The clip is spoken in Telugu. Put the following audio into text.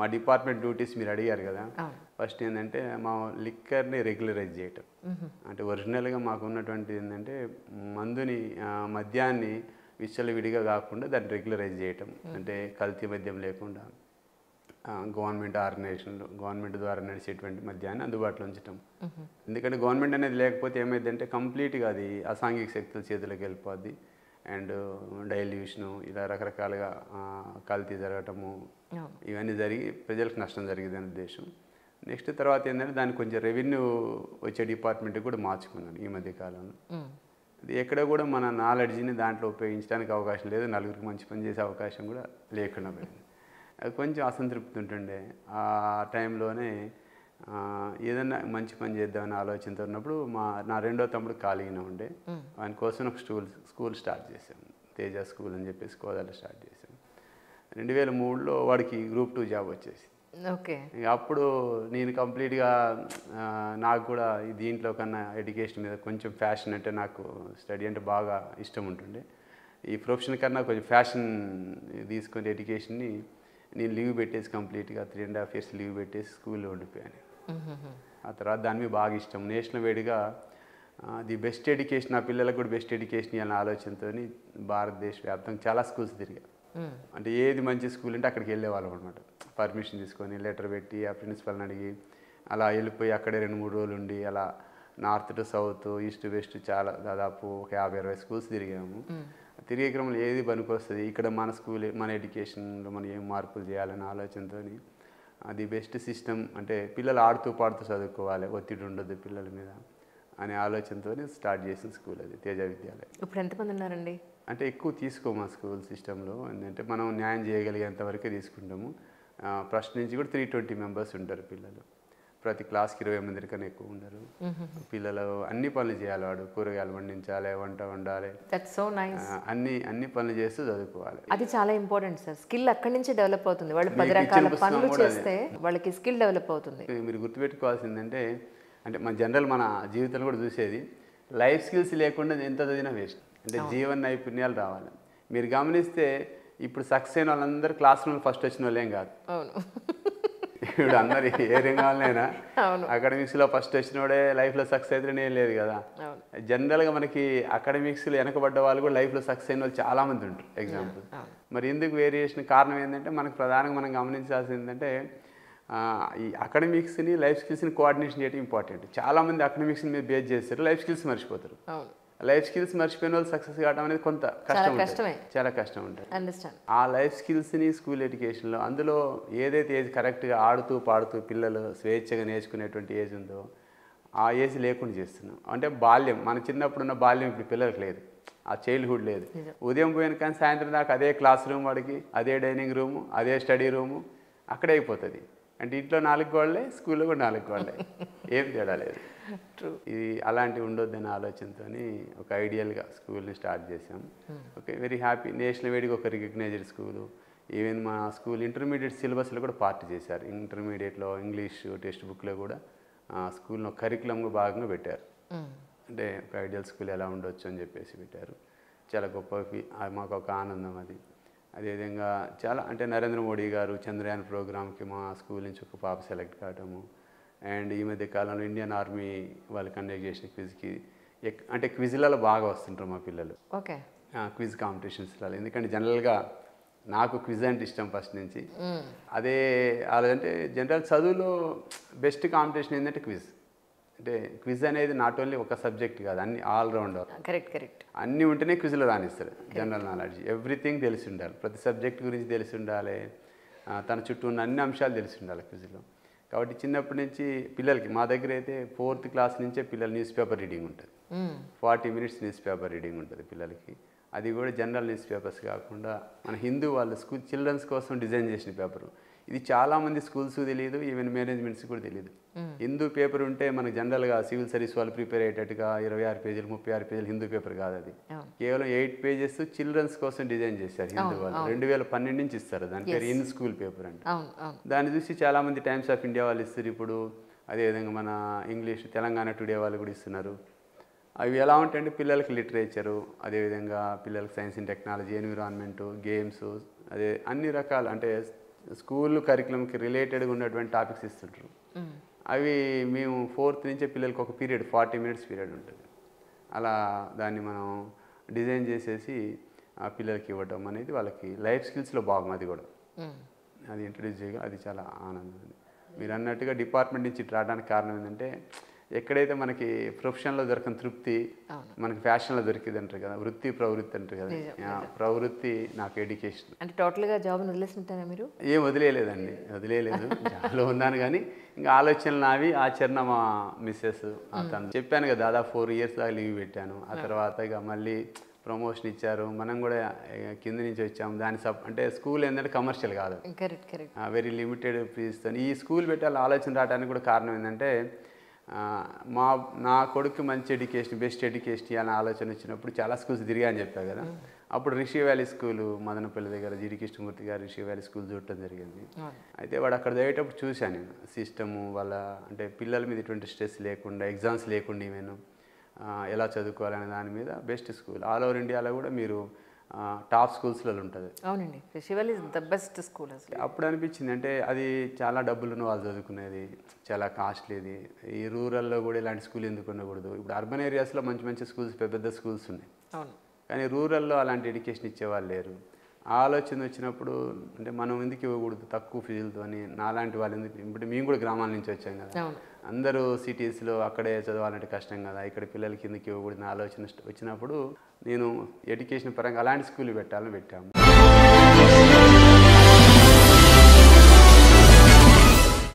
మా డిపార్ట్మెంట్ డ్యూటీస్ మీరు అడిగారు కదా అవును. ఫస్ట్ ఏంటంటే మా లిక్కర్ని రెగ్యులరైజ్ చేయటం అంటే ఒరిజినల్గా మాకు ఉన్నటువంటి ఏంటంటే మందుని ఆ, మద్యాన్ని విచ్చలవిడిగా కాకుండా దాన్ని రెగ్యులరైజ్ చేయటం అంటే కల్తీ మద్యం లేకుండా ఆ, గవర్నమెంట్ ఆర్గనైజేషన్లు గవర్నమెంట్ ద్వారా నడిచేటువంటి మద్యాన్ని అందుబాటులో ఉంచటం ఎందుకంటే గవర్నమెంట్ అనేది లేకపోతే ఏమైందంటే కంప్లీట్గా అది అసాంఘిక శక్తుల చేతులకు వెళ్ళిపోద్ది అండ్ డైల్యూషను ఇలా రకరకాలుగా ఆ, కల్తీ జరగటము అవును. ఇవన్నీ జరిగి ప్రజలకు నష్టం జరిగింది అనే ఉద్దేశం నెక్స్ట్ తర్వాత ఏంటంటే దానికి కొంచెం రెవెన్యూ వచ్చే డిపార్ట్మెంట్కి కూడా మార్చుకున్నాను ఈ మధ్య కాలంలో మ్మ్. ఇది ఎక్కడ కూడా మన నాలెడ్జ్ని దాంట్లో ఉపయోగించడానికి అవకాశం లేదు నలుగురికి మంచి పని చేసే అవకాశం కూడా లేకుండా పోయింది అది కొంచెం అసంతృప్తి ఉంటుండే ఆ టైంలోనే ఆ, ఏదన్నా మంచి పని చేద్దామనే ఆలోచనతో ఉన్నప్పుడు మా నా రెండో తమ్ముడు ఖాళీగానే ఉండే ఆయన కోసం ఒక స్కూల్ స్కూల్ స్టార్ట్ చేశాను తేజ స్కూల్ అని చెప్పేసి కోదాలో స్టార్ట్ చేశాను రెండు వేల మూడులో వాడికి గ్రూప్ టూ జాబ్ వచ్చేసి ఓకే ఇక అప్పుడు నేను కంప్లీట్గా ఆ, నాకు కూడా ఈ దీంట్లో కన్నా ఎడ్యుకేషన్ మీద కొంచెం ఫ్యాషన్ అంటే నాకు స్టడీ అంటే బాగా ఇష్టం ఉంటుండే ఈ ప్రొఫెషన్ కన్నా కొంచెం ఫ్యాషన్ తీసుకుని ఎడ్యుకేషన్ని నేను లీవ్ పెట్టేసి కంప్లీట్గా three and half years leave పెట్టేసి స్కూల్లో ఉండిపోయాను ఆ తర్వాత దాని మీద బాగా ఇష్టం నేషనల్ వేడిగా ది బెస్ట్ ఎడ్యుకేషన్ ఆ పిల్లలకు కూడా బెస్ట్ ఎడ్యుకేషన్ ఇవ్వాలనే ఆలోచనతో భారతదేశ వ్యాప్తంగా చాలా స్కూల్స్ తిరిగా మ్మ్. అంటే ఏది మంచి స్కూల్ అంటే అక్కడికి వెళ్ళేవాళ్ళం అనమాట పర్మిషన్ తీసుకొని లెటర్ పెట్టి ఆ ప్రిన్సిపల్ని అడిగి అలా వెళ్ళిపోయి అక్కడే రెండు మూడు రోజులు ఉండి అలా north to south east west చాలా దాదాపు ఒక యాభై అరవై స్కూల్స్ తిరిగాము తిరిగే క్రమంలో ఏది పనికొస్తుంది ఇక్కడ మన స్కూల్ మన ఎడ్యుకేషన్లో మనం ఏం మార్పులు చేయాలనే ఆలోచనతో అది బెస్ట్ సిస్టమ్ అంటే పిల్లలు ఆడుతూ పాడుతూ చదువుకోవాలి ఒత్తిడి ఉండదు పిల్లల మీద అనే ఆలోచనతో స్టార్ట్ చేసిన స్కూల్ అది తేజ విద్యాలయం ఇప్పుడు ఎంతమంది ఉన్నారండి అంటే ఎక్కువ తీసుకోము ఆ స్కూల్ సిస్టంలో ఏంటంటే మనం న్యాయం చేయగలిగేంత వరకే తీసుకుంటాము ఆ, ఫస్ట్ నుంచి కూడా త్రీ ట్వంటీ మెంబర్స్ ఉంటారు పిల్లలు ప్రతి క్లాస్కి ఇరవై మంది కన్నా ఎక్కువ ఉండరు పిల్లలు అన్ని పనులు చేయాలి వాడు కూరగాయలు వండించాలి వంట వండాలి దట్ సో నైస్ ఆ, అన్ని అన్ని పనులు చేస్తూ చదువుకోవాలి అది చాలా ఇంపార్టెంట్ సార్ స్కిల్ అక్కడి నుంచి డెవలప్ అవుతుంది వాళ్ళు పది మీకు రకాల ఇచ్చిన పుస్తకం పనులు కూడా చేస్తే వాళ్ళకి స్కిల్ డెవలప్ అవుతుంది మీరు గుర్తుపెట్టుకోవాల్సిందంటే అంటే మన జనరల్ మన జీవితంలో కూడా చూసేది లైఫ్ స్కిల్స్ లేకుండా ఎంత చదివినా వేస్ట్ అంటే జీవన నైపుణ్యాలు రావాలి మీరు గమనిస్తే ఇప్పుడు సక్సెస్ అయిన వాళ్ళందరూ క్లాస్ రూమ్ ఫస్ట్ వచ్చిన వాళ్ళేం కాదు అవును ఇప్పుడు అందరు ఏ రంగాలైనా అవును. అకాడమిక్స్లో ఫస్ట్ వచ్చినోడే లైఫ్లో సక్సెస్ అయితే ఏం లేదు కదా అవును జనరల్గా మనకి అకాడమిక్స్లో వెనకబడ్డ వాళ్ళు కూడా లైఫ్లో సక్సెస్ అయిన వాళ్ళు చాలా మంది ఉంటారు ఎగ్జాంపుల్ అవును. మరి ఎందుకు వేరియేషన్ కారణం ఏంటంటే మనకు ప్రధానంగా మనం గమనించాల్సింది ఏంటంటే ఆ, ఈ అకాడమిక్స్ని లైఫ్ స్కిల్స్ని కోఆర్డినేషన్ చేయడం ఇంపార్టెంట్ చాలామంది అకాడమిక్స్ని మీద బేస్ చేస్తారు లైఫ్ స్కిల్స్ మర్చిపోతారు అవును లైఫ్ స్కిల్స్ మర్చిపోయిన వాళ్ళు సక్సెస్ కావడం అనేది కొంత కష్టం ఉంటుంది. కష్టమే. చాలా కష్టం ఉంటుంది అండర్స్టాండ్ ఆ లైఫ్ స్కిల్స్ని స్కూల్ ఎడ్యుకేషన్లో అందులో ఏదైతే ఏజ్ కరెక్ట్గా ఆడుతూ పాడుతూ పిల్లలు స్వేచ్ఛగా నేర్చుకునేటువంటి ఏజ్ ఉందో ఆ ఏజ్ లేకుండా చేస్తున్నాం అంటే బాల్యం మన చిన్నప్పుడు ఉన్న బాల్యం ఇప్పుడు పిల్లలకు లేదు ఆ చైల్డ్హుడ్ లేదు ఉదయం పోయిన కానీ సాయంత్రం దాకా అదే క్లాస్ రూమ్ వాడికి అదే డైనింగ్ రూము అదే స్టడీ రూము అక్కడే అయిపోతుంది అంటే ఇంట్లో నాలుగు గోళ్ళే స్కూల్లో కూడా నాలుగు గోళ్ళే ఏం తేడా లేదు ట్రూ ఇది అలాంటివి ఉండొద్దనే ఆలోచనతో ఒక ఐడియల్గా స్కూల్ని స్టార్ట్ చేసాం ఓకే వెరీ హ్యాపీ నేషనల్ వేడిగా ఒక రికగ్నైజ్డ్ స్కూలు ఈవెన్ మా స్కూల్ ఇంటర్మీడియట్ సిలబస్లో కూడా పార్ట్ చేశారు ఇంటర్మీడియట్లో ఇంగ్లీష్ టెక్స్ట్ బుక్లో కూడా స్కూల్లో కరికులంగా భాగంగా పెట్టారు అంటే ఒక ఐడియల్ స్కూల్ ఎలా ఉండొచ్చు అని చెప్పేసి పెట్టారు చాలా గొప్ప ఫీ- ఆ మాకు ఒక ఆనందం అది అదేవిధంగా చాలా అంటే నరేంద్ర మోడీ గారు చంద్రయాన్ ప్రోగ్రామ్కి మా స్కూల్ నుంచి ఒక పాప సెలెక్ట్ కావటము అండ్ ఈ మధ్య కాలంలో ఇండియన్ ఆర్మీ వాళ్ళు కండక్ట్ చేసిన క్విజ్కి ఎక్- అంటే క్విజ్లలో బాగా వస్తుంటారు మా పిల్లలు ఓకే క్విజ్ కాంపిటీషన్స్లో ఎందుకంటే జనరల్గా నాకు క్విజ్ అంటే ఇష్టం ఫస్ట్ నుంచి అదే అదంటే జనరల్ చదువులో బెస్ట్ కాంపిటీషన్ ఏంటంటే క్విజ్ అంటే క్విజ్ అనేది నాట్ ఓన్లీ ఒక సబ్జెక్ట్ కాదు అన్ని ఆల్రౌండర్ కరెక్ట్ కరెక్ట్ అన్నీ ఉంటేనే క్విజ్లో రాణిస్తారు జనరల్ నాలెడ్జ్ ఎవ్రీథింగ్ తెలిసి ఉండాలి ప్రతి సబ్జెక్ట్ గురించి తెలిసి ఉండాలి ఆ, తన చుట్టూ ఉన్న అన్ని అంశాలు తెలిసి ఉండాలి క్విజ్లో కాబట్టి చిన్నప్పటి నుంచి పిల్లలకి మా దగ్గర అయితే ఫోర్త్ క్లాస్ నుంచే పిల్లలు న్యూస్ పేపర్ రీడింగ్ ఉంటుంది forty minutes newspaper reading ఉంటుంది పిల్లలకి అది కూడా జనరల్ న్యూస్ పేపర్స్ కాకుండా మన హిందూ వాళ్ళు స్కూల్ చిల్డ్రన్స్ కోసం డిజైన్ చేసిన పేపర్ ఇది చాలామంది స్కూల్స్ తెలియదు ఈవెన్ మేనేజ్మెంట్స్ కూడా తెలియదు హిందూ పేపర్ ఉంటే మనకు జనరల్గా సివిల్ సర్వీస్ వాళ్ళు ప్రిపేర్ అయ్యేటట్టుగా ఇరవై ఆరు పేజీలు ముప్పై ఆరు పేజీలు హిందూ పేపర్ కాదు అది అవును. కేవలం ఎయిట్ పేజెస్ చిల్డ్రన్స్ కోసం డిజైన్ చేశారు హిందూ వాళ్ళు రెండు వేల పన్నెండు నుంచి ఇస్తారు దాని పేరు ఇన్ స్కూల్ పేపర్ అంటే అవును అవును దాన్ని చూసి చాలామంది టైమ్స్ ఆఫ్ ఇండియా వాళ్ళు ఇస్తారు ఇప్పుడు అదేవిధంగా మన ఇంగ్లీష్ తెలంగాణ టుడే వాళ్ళు కూడా ఇస్తున్నారు అవి ఎలా ఉంటాయంటే పిల్లలకి లిటరేచరు అదేవిధంగా పిల్లలకి science and technology environment games అదే అన్ని రకాల అంటే స్కూల్ కరికులంకి రిలేటెడ్గా ఉన్నటువంటి టాపిక్స్ ఇస్తుంటారు అవి మేము ఫోర్త్ నుంచే పిల్లలకి ఒక పీరియడ్ ఫార్టీ మినిట్స్ పీరియడ్ ఉంటుంది అలా దాన్ని మనం డిజైన్ చేసేసి ఆ పిల్లలకి ఇవ్వటం అనేది వాళ్ళకి లైఫ్ స్కిల్స్లో భాగం అది కూడా అది ఇంట్రడ్యూస్ చేయగా అది చాలా ఆనందం ఉంది మీరు అన్నట్టుగా డిపార్ట్మెంట్ నుంచి ఇటు రావడానికి కారణం ఏంటంటే ఎక్కడైతే మనకి ప్రొఫెషన్లో దొరకని తృప్తి మనకి ఫ్యాషన్లో దొరికింది అంటారు కదా వృత్తి ప్రవృత్తి అంటారు కదా ఆ, ప్రవృత్తి నాకు ఎడ్యుకేషన్ అంటే టోటల్గా జాబ్ని వదిలేసినట్టేనా మీరు ఏం వదిలేయలేదండి వదిలేయలేదు జాబ్లో ఉన్నాను కానీ ఇంకా ఆలోచనలు నావి ఆచరణ మా మిస్సెస్ తను చెప్పాను కదా దాదాపు ఫోర్ ఇయర్స్ దాకా లీవ్ పెట్టాను ఆ తర్వాత ఇక మళ్ళీ ప్రమోషన్ ఇచ్చారు మనం కూడా ఇక కింద నుంచి వచ్చాము దాని సబ్ అంటే స్కూల్ ఏంటంటే కమర్షియల్ కాదు కరెక్ట్ కరెక్ట్ వెరీ లిమిటెడ్ ఫీజుతో ఈ స్కూల్ పెట్టాలి ఆలోచన రావడానికి కూడా కారణం ఏంటంటే ఆ, మా నా కొడుకు మంచి ఎడ్యుకేషన్ బెస్ట్ ఎడ్యుకేషన్ ఇవ్వాలని ఆలోచన వచ్చినప్పుడు చాలా స్కూల్స్ తిరిగా అని చెప్పా కదా అప్పుడు రిషి వ్యాలీ స్కూలు మదనపల్లి దగ్గర జీడి కృష్ణమూర్తి గారు రిషి వ్యాలీ స్కూల్ చూడటం జరిగింది అయితే వాడు అక్కడ చదివేటప్పుడు చూశాను నేను సిస్టము వాళ్ళ అంటే పిల్లల మీద ఎటువంటి స్ట్రెస్ లేకుండా ఎగ్జామ్స్ లేకుండా ఈవెన్ ఎలా చదువుకోవాలనే దాని మీద బెస్ట్ స్కూల్ ఆల్ ఓవర్ ఇండియాలో కూడా మీరు టాప్ స్కూల్స్లో ఉంటుంది అవునండి festival is the best school అసలు అప్పుడు అనిపించింది అంటే అది చాలా డబ్బులను వాళ్ళు చదువుకునేది చాలా కాస్ట్లీది ఈ రూరల్లో కూడా ఇలాంటి స్కూల్ ఎందుకు ఉండకూడదు ఇప్పుడు అర్బన్ ఏరియాస్లో మంచి మంచి స్కూల్స్ పెద్ద పెద్ద స్కూల్స్ ఉన్నాయి అవును కానీ రూరల్లో అలాంటి ఎడ్యుకేషన్ ఇచ్చేవాళ్ళు లేరు ఆ ఆలోచన వచ్చినప్పుడు అంటే మనం ఎందుకు ఇవ్వకూడదు తక్కువ ఫీజులతో అని నాలాంటి వాళ్ళు ఎందుకు ఇప్పుడు మేము కూడా గ్రామాల నుంచి వచ్చాం కదా అవును అందరూ సిటీస్లో అక్కడే చదవాలంటే కష్టం కదా ఇక్కడ పిల్లలకి ఎందుకు ఇవ్వకూడదు ఆలోచన వచ్చినప్పుడు నేను ఎడ్యుకేషన్ పరంగా అలాంటి స్కూల్ పెట్టాలని పెట్టాము